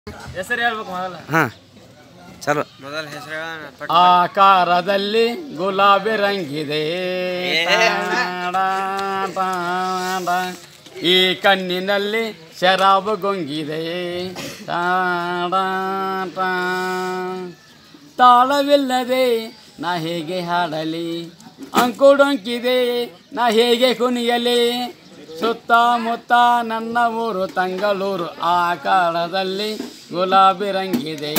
ಹೆಸರು ಹೇಳ್ಬೇಕು ಮೊದಲ ಹಾಂ ಚಲೋ ಮೊದಲ ಹೆಸರು ಆಕಾರದಲ್ಲಿ ಗುಲಾಬಿ ರಂಗಿದೆ ಟಾಡ, ಟಾಡ. ಈ ಕಣ್ಣಿನಲ್ಲಿ ಶರಾಬು ಗೊಂಗಿದೆ ಟಾಡ, ಟಾ. ತಾಳವಿಲ್ಲದೆ ನಾ ಹೇಗೆ ಹಾಡಲಿ ಅಂಕುಡೊಂಕಿದೆ ನಾ ಹೇಗೆ ಕುಣಿಯಲಿ ಸುತ್ತಮುತ್ತ ನನ್ನ ಊರು ತಂಗಳೂರು ಆಕಾರದಲ್ಲಿ ಗುಲಾಬಿ ರಂಗಿದೆ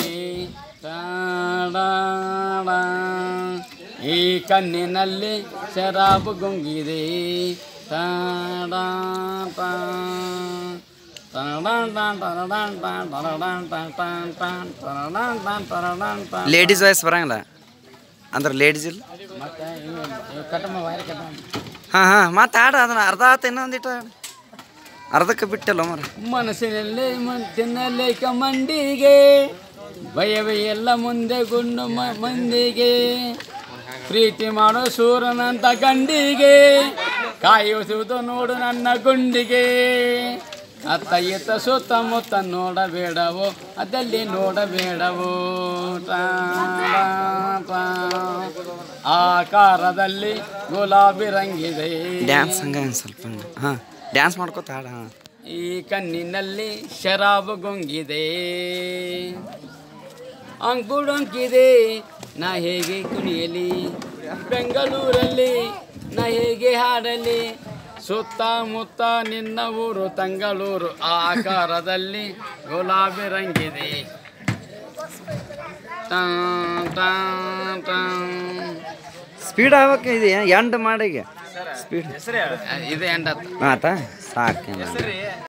ಟಾಡಾಡ. ಈ ಕಣ್ಣಿನಲ್ಲಿ ಶರಾಬು ಗುಂಗಿದೆ ಟಾಡಾ ಟಾ. ಟರಡಾನ್ ಟಾನ್ ಟರಡಾನ್ ಟಾನ್ ಟರಡಾನ್ ಟಾನ್ ಟಾನ್ ಟಾನ್ ಟರಡಾನ್ ಟಾನ್ ಟರಡಾನ್ ಟಾನ್. ಲೇಡೀಸ್ ವಾಯ್ಸ್ ಬರಂಗಿಲ್ಲ ಅಂದ್ರೆ ಲೇಡೀಸ್ ಇಲ್ಲ ಮತ್ತೆ ಇವು- ಇವು ಕಟಮ ವೈರ್ ಕಟಮ ಹಾಂ ಹಾಂ ಮತ್ತೆ ಆಡ ಅದನ್ನ ಅರ್ಧ ಆತ ಇನ್ನೊಂದಿಟ್ಟು ಆಡು. ಅರ್ಧಕ್ಕೆ ಬಿಟ್ಟಲ್ಲ ಮರ ಮನಸ್ಸಿನಲ್ಲಿ ಮನಸ್ಸಿನಲ್ಲಿ ಮಂಡಿಗೆ ಭಯವೇ ಎಲ್ಲ ಮುಂದೆ ಗುಂಡು ಮ- ಮಂದಿಗೆ ಪ್ರೀತಿ ಮಾಡೋ ಸೂರನಂತ ಗಂಡಿಗೆ ಕಾಯಿಸುವುದು ನೋಡು ನನ್ನ ಗುಂಡಿಗೆ ಅತ್ತ ಇತ್ತ ಸುತ್ತಮುತ್ತ ನೋಡಬೇಡವೋ ಅದಲ್ಲಿ ನೋಡಬೇಡವೋ ಟಾ, ಟಾ. ಆಕಾರದಲ್ಲಿ ಗುಲಾಬಿ ರಂಗಿದೆ ಡ್ಯಾನ್ಸ್ ಹಂಗೆ ಒಂದ್ ಸ್ವಲ್ಪ ಹಾಂ ಡ್ಯಾನ್ಸ್ ಮಾಡ್ಕೋತ ಹಾಡ ಹಾಂ ಈ ಕಣ್ಣಿನಲ್ಲಿ ಶರಾಬು ಗುಂಗಿದೆ ಅಂಕುಡೊಂಕಿದೆ ನಾ ಹೇಗೆ ಕುಣಿಯಲಿ ಬೆಂಗಳೂರಲ್ಲಿ ನಾ ಹೇಗೆ ಹಾಡಲಿ ಸುತ್ತಮುತ್ತ ನಿನ್ನ ಊರು ತಂಗಳೂರು ಆಕಾರದಲ್ಲಿ ಗುಲಾಬಿ ರಂಗಿದೆ ಟಾನ್ ಟಾನ್ ಟಾನ್. ಸ್ಪೀಡ್ ಆಗ್ಬೇಕು ಇದು ಎಂಡ್ ಮಾಡಿ ಈಗ ಸ್ಪೀಡ್ ಇದು ಎಂಡತ್ತು ಆತ ಸಾಕು